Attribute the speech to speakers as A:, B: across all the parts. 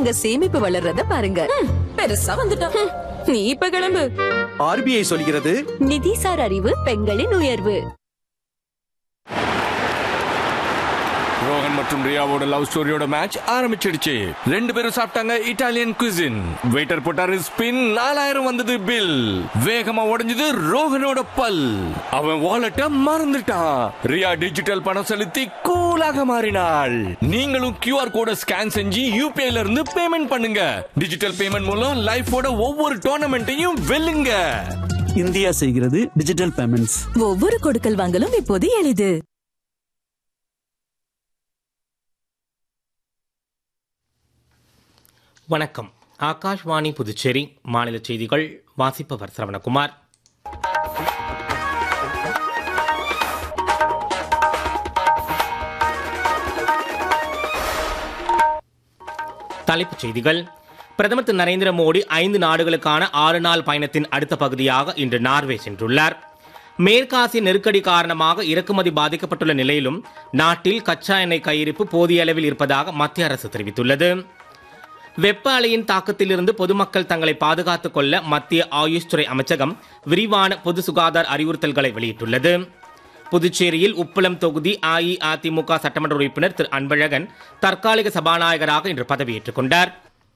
A: உங்க சேமிப்பு வளர்றத பாருங்க
B: பெருசா வந்துட்டோம்
A: நீ இப்ப கிளம்பு
C: ஆர்பிஐ சொல்கிறது
A: நிதிசார் அறிவு பெண்களின் உயர்வு
D: ரோஹன் மற்றும் ரியாவோட லவ் ஸ்டோரியோட மேட்ச் ஆரம்பிச்சிடுச்சு ரெண்டு பேரும் சாப்பிட்டாங்க இட்டாலியன் குசின் வெயிட்டர் போட்டாரு ஸ்பின் நாலாயிரம் வந்தது பில் வேகமா உடைஞ்சது ரோஹனோட பல் அவன் வாலெட்ட மறந்துட்டான் ரியா டிஜிட்டல் பணம் செலுத்தி கூலாக மாறினாள் நீங்களும் கியூஆர் கோட ஸ்கேன் செஞ்சு யூபிஐல இருந்து பேமெண்ட் பண்ணுங்க டிஜிட்டல் பேமெண்ட் மூலம் லைஃபோட ஒவ்வொரு டோர்னமெண்ட்டையும் வெல்லுங்க
E: இந்தியா செய்கிறது டிஜிட்டல் பேமெண்ட்ஸ்
A: ஒவ்வொரு கொடுக்கல் வாங்கலும் இப்போது எளிது
F: வணக்கம் ஆகாஷ்வாணி புதுச்சேரி மாநில செய்திகள் வாசிப்பவர் சரவணகுமார் தலைப்புச் செய்திகள் பிரதமர் திரு நரேந்திர மோடி ஐந்து நாடுகளுக்கான ஆறு நாள் பயணத்தின் அடுத்த பகுதியாக இன்று நார்வே சென்றுள்ளார் மேற்காசிய நெருக்கடி காரணமாக இறக்குமதி பாதிக்கப்பட்டுள்ள நிலையிலும் நாட்டில் கச்சா எண்ணெய் கையிருப்பு போதிய அளவில் இருப்பதாக மத்திய அரசு தெரிவித்துள்ளது வெப்ப அலையின் தாக்கத்திலிருந்து பொதுமக்கள் தங்களை பாதுகாத்துக் கொள்ள மத்திய ஆயுஷ் துறை அமைச்சகம் விரிவான பொது சுகாதார அறிவுறுத்தல்களை வெளியிட்டுள்ளது புதுச்சேரியில் உப்பளம் தொகுதி அஇஅதிமுக சட்டமன்ற உறுப்பினர் திரு அன்பழகன் தற்காலிக சபாநாயகராக இன்று பதவியேற்றுக் கொண்டார்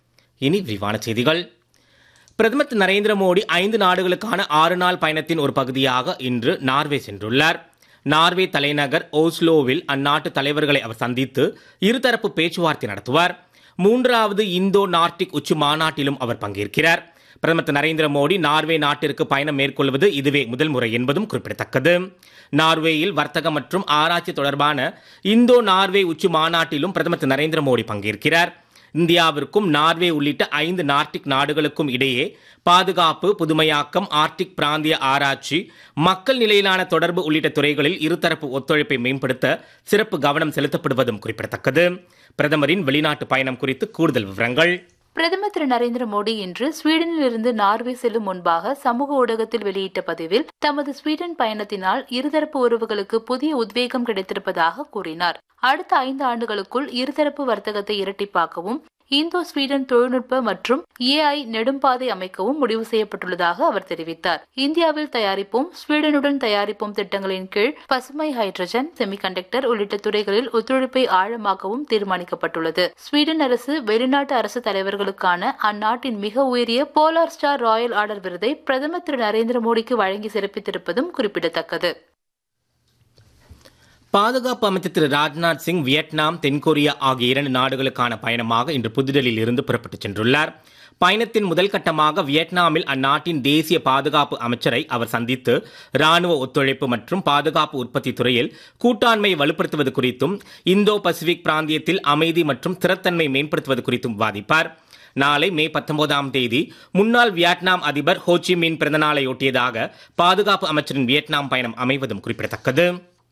F: இனி விரிவான செய்திகள் பிரதமர் திரு நரேந்திர மோடி ஐந்து நாடுகளுக்கான ஆறு நாள் பயணத்தின் ஒரு பகுதியாக இன்று நார்வே சென்றுள்ளார் நார்வே தலைநகர் ஓஸ்லோவில் அந்நாட்டு தலைவர்களை அவர் சந்தித்து இருதரப்பு பேச்சுவார்த்தை நடத்துவார் மூன்றாவது இந்தோ நார்டிக் உச்சி மாநாட்டிலும் அவர் பங்கேற்கிறார் பிரதமர் திரு நரேந்திர மோடி நார்வே நாட்டிற்கு பயணம் மேற்கொள்வது இதுவே முதல் முறை என்பதும் குறிப்பிடத்தக்கது நார்வேயில் வர்த்தகம் மற்றும் ஆராய்ச்சி தொடர்பான இந்தோ நார்வே உச்சி மாநாட்டிலும் பிரதமர் திரு நரேந்திர மோடி பங்கேற்கிறார் இந்தியாவிற்கும் நார்வே உள்ளிட்ட ஐந்து நார்டிக் நாடுகளுக்கும் இடையே பாதுகாப்பு புதுமையாக்கம் ஆர்டிக் பிராந்திய ஆராய்ச்சி மக்கள் நிலையிலான தொடர்பு உள்ளிட்ட துறைகளில் இருதரப்பு ஒத்துழைப்பை மேம்படுத்த சிறப்பு கவனம் செலுத்தப்படுவதும் குறிப்பிடத்தக்கது பிரதமரின் வெளிநாட்டு பயணம் குறித்து கூடுதல் விவரங்கள்
G: பிரதமர் திரு நரேந்திர மோடி இன்று ஸ்வீடனில் இருந்து நார்வே செல்லும் முன்பாக சமூக ஊடகத்தில் வெளியிட்ட பதிவில் தமது ஸ்வீடன் பயணத்தினால் இருதரப்பு உறவுகளுக்கு புதிய உத்வேகம் கிடைத்திருப்பதாக கூறினார் அடுத்த ஐந்து ஆண்டுகளுக்குள் இருதரப்பு வர்த்தகத்தை இரட்டிப்பாக்கவும் இந்தோ ஸ்வீடன் தொழில்நுட்ப மற்றும் ஏஐ நெடும்பாதை அமைக்கவும் முடிவு செய்யப்பட்டுள்ளதாக அவர் தெரிவித்தார் இந்தியாவில் தயாரிப்போம் ஸ்வீடனுடன் தயாரிப்போம் திட்டங்களின் கீழ் பசுமை ஹைட்ரஜன் செமிகண்டக்டர் உள்ளிட்ட துறைகளில் ஒத்துழைப்பை ஆழமாக்கவும் தீர்மானிக்கப்பட்டுள்ளது ஸ்வீடன் அரசு வெளிநாட்டு அரசு தலைவர்களுக்கான அந்நாட்டின் மிக உயரிய போலார் ஸ்டார் ராயல் ஆர்டர் விருதை பிரதமர் திரு நரேந்திர மோடிக்கு வழங்கி சிறப்பித்திருப்பதும் குறிப்பிடத்தக்கது
F: பாதுகாப்பு அமைச்சர் திரு ராஜ்நாத் சிங் வியட்நாம் தென்கொரியா ஆகிய இரண்டு நாடுகளுக்கான பயணமாக இன்று புதுடெல்லியில் இருந்து புறப்பட்டுச் சென்றுள்ளார் பயணத்தின் முதல் கட்டமாக வியட்நாமில் அந்நாட்டின் தேசிய பாதுகாப்பு அமைச்சரை அவர் சந்தித்து ராணுவ ஒத்துழைப்பு மற்றும் பாதுகாப்பு உற்பத்தி துறையில் கூட்டாண்மை வலுப்படுத்துவது குறித்தும் இந்தோ பசிபிக் பிராந்தியத்தில் அமைதி மற்றும் ஸ்திரத்தன்மை மேம்படுத்துவது குறித்தும் விவாதிப்பார் நாளை மே பத்தொன்பதாம் தேதி முன்னாள் வியட்நாம் அதிபர் ஹோச்சி மின் பிறந்தநாளையொட்டியதாக பாதுகாப்பு அமைச்சரின் வியட்நாம் பயணம் அமைவதும் குறிப்பிடத்தக்கது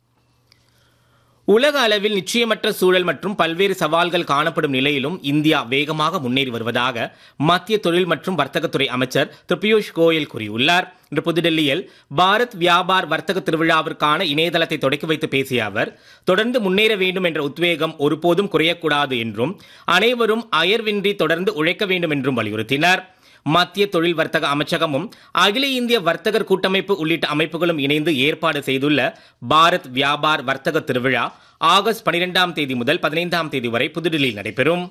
F: உலக அளவில் நிச்சயமற்ற சூழல் மற்றும் பல்வேறு சவால்கள் காணப்படும் நிலையிலும் இந்தியா வேகமாக முன்னேறி வருவதாக மத்திய தொழில் மற்றும் வர்த்தகத்துறை அமைச்சர் திரு பியூஷ் கோயல் கூறியுள்ளார் இன்று புதுடெல்லியில் பாரத் வியாபார் வர்த்தக திருவிழாவிற்கான இணையதளத்தை தொடக்கி வைத்து பேசிய அவர் தொடர்ந்து முன்னேற வேண்டும் என்ற உத்வேகம் ஒருபோதும் குறையக்கூடாது என்றும் அனைவரும் அயர்வின்றி தொடர்ந்து உழைக்க வேண்டும் என்றும் வலியுறுத்தினார் மத்திய தொழில் வர்த்தக அமைச்சகமும் அகில இந்திய வர்த்தகர் கூட்டமைப்பு உள்ளிட்ட அமைப்புகளும் இணைந்து ஏற்பாடு செய்துள்ள பாரத் வியாபார் வர்த்தக திருவிழா ஆகஸ்ட் பனிரெண்டாம் தேதி முதல் பதினைந்தாம் தேதி வரை புதுடில்லியில் நடைபெறும்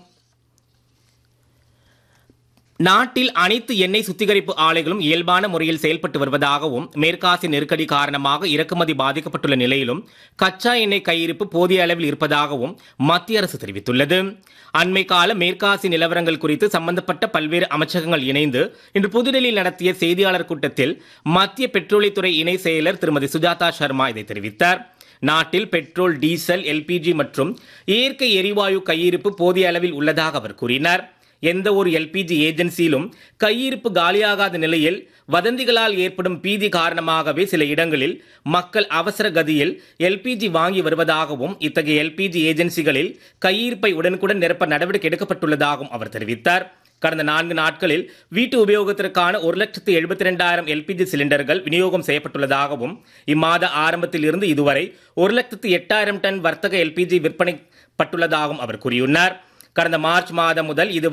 F: நாட்டில் அனைத்து எண்ணெய் சுத்திகரிப்பு ஆலைகளும் இயல்பான முறையில் செயல்பட்டு வருவதாகவும் மேற்காசிய நெருக்கடி காரணமாக இறக்குமதி பாதிக்கப்பட்டுள்ள நிலையிலும் கச்சா எண்ணெய் கையிருப்பு போதிய அளவில் இருப்பதாகவும் மத்திய அரசு தெரிவித்துள்ளது அண்மை கால மேற்காசிய நிலவரங்கள் குறித்து சம்பந்தப்பட்ட பல்வேறு அமைச்சகங்கள் இணைந்து இன்று புதுடெல்லியில் நடத்திய செய்தியாளர் கூட்டத்தில் மத்திய பெட்ரோலியத்துறை இணை செயலர் திருமதி சுஜாதா சர்மா இதை தெரிவித்தார் நாட்டில் பெட்ரோல் டீசல் எல்பிஜி மற்றும் இயற்கை எரிவாயு கையிருப்பு போதிய அளவில் உள்ளதாக அவர் கூறினார் எந்த ஒரு எல்பிஜி ஏஜென்சியிலும் கையிருப்பு காலியாகாத நிலையில் வதந்திகளால் ஏற்படும் பீதி காரணமாகவே சில இடங்களில் மக்கள் அவசர கதியில் எல்பிஜி வாங்கி வருவதாகவும் இத்தகைய எல்பிஜி ஏஜென்சிகளில் கையிருப்பை உடனுக்குடன் நிரப்ப நடவடிக்கை எடுக்கப்பட்டுள்ளதாகவும் அவர் தெரிவித்தார் கடந்த நான்கு நாட்களில் வீட்டு உபயோகத்திற்கான ஒரு லட்சத்து எழுபத்தி ரெண்டாயிரம் எல்பிஜி சிலிண்டர்கள் விநியோகம் செய்யப்பட்டுள்ளதாகவும் இம்மாத ஆரம்பத்தில் இருந்து இதுவரை ஒரு லட்சத்து எட்டாயிரம் டன் வர்த்தக எல்பிஜி விற்பனைப்பட்டுள்ளதாகவும் அவர் கூறியுள்ளார் கடந்த மார்ச் மாதம் முதல் இது